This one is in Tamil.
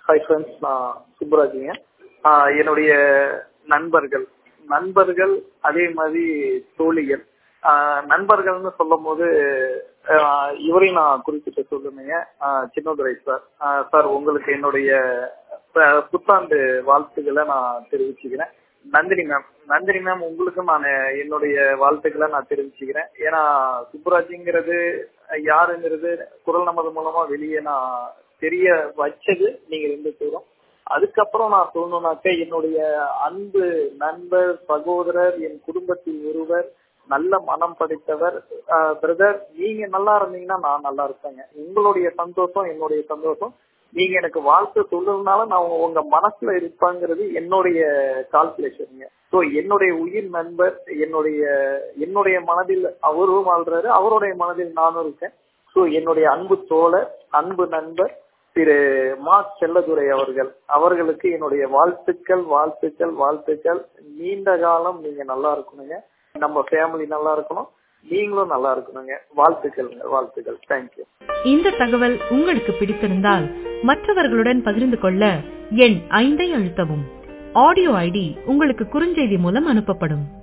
ஹை ஃப்ரெண்ட்ஸ் நான் சுப்புராஜுங்க ஆஹ் என்னுடைய நண்பர்கள் நண்பர்கள் அதே மாதிரி தோழிகள் ஆஹ் நண்பர்கள்னு சொல்லும் போது ஆஹ் இவரையும் நான் குறிப்பிட்டு சொல்லுங்க சின்னதுரை சார் ஆஹ் சார் உங்களுக்கு என்னுடைய ப- புத்தாண்டு வாழ்த்துக்களை நான் தெரிவிச்சுக்கிறேன் நந்தினி மேம் நந்தினி மேம் உங்களுக்கும் நான் என்னுடைய வாழ்த்துக்களை நான் தெரிவிச்சுக்கிறேன் ஏன்னா சுப்புராஜுங்கிறது யாருங்கிறது குரல் நமது மூலமா வெளியே நான் தெரிய வச்சது நீங்க ரெண்டு பேரும் அதுக்கப்புறம் நான் சொல்லணும்னாக்க என்னுடைய அன்பு நண்பர் சகோதரர் என் குடும்பத்தில் ஒருவர் நல்ல மனம் படைத்தவர் பிரதர் நீங்க நல்லா இருந்தீங்கன்னா நான் நல்லா இருப்பேங்க உங்களுடைய சந்தோஷம் என்னுடைய சந்தோஷம் நீங்க எனக்கு வாழ்த்து சொல்றதுனால நான் உங்க- உங்க மனசுல இருப்பாங்கிறது என்னுடைய கால்குலேஷனுங்க ஸோ என்னுடைய உயிர் நண்பர் என்னுடைய என்னுடைய மனதில் அவரும் வாழ்றாரு அவருடைய மனதில் நானும் இருக்கேன் ஸோ என்னுடைய அன்பு தோழர் அன்பு நண்பர் திரு மா செல்லதுரை அவர்கள் அவர்களுக்கு என்னுடைய வாழ்த்துக்கள் வாழ்த்துக்கள் வாழ்த்துக்கள் நீண்ட காலம் நீங்க நல்லா இருக்கணுங்க நம்ம ஃபேமிலி நல்லா இருக்கணும் நீங்களும் நல்லா இருக்கணுங்க வாழ்த்துக்கள் வாழ்த்துக்கள் தேங்க்யூ இந்த தகவல் உங்களுக்கு பிடித்திருந்தால் மற்றவர்களுடன் பகிர்ந்து கொள்ள எண் ஐந்தை அழுத்தவும் ஆடியோ ஐடி உங்களுக்கு குறுஞ்செய்தி மூலம் அனுப்பப்படும்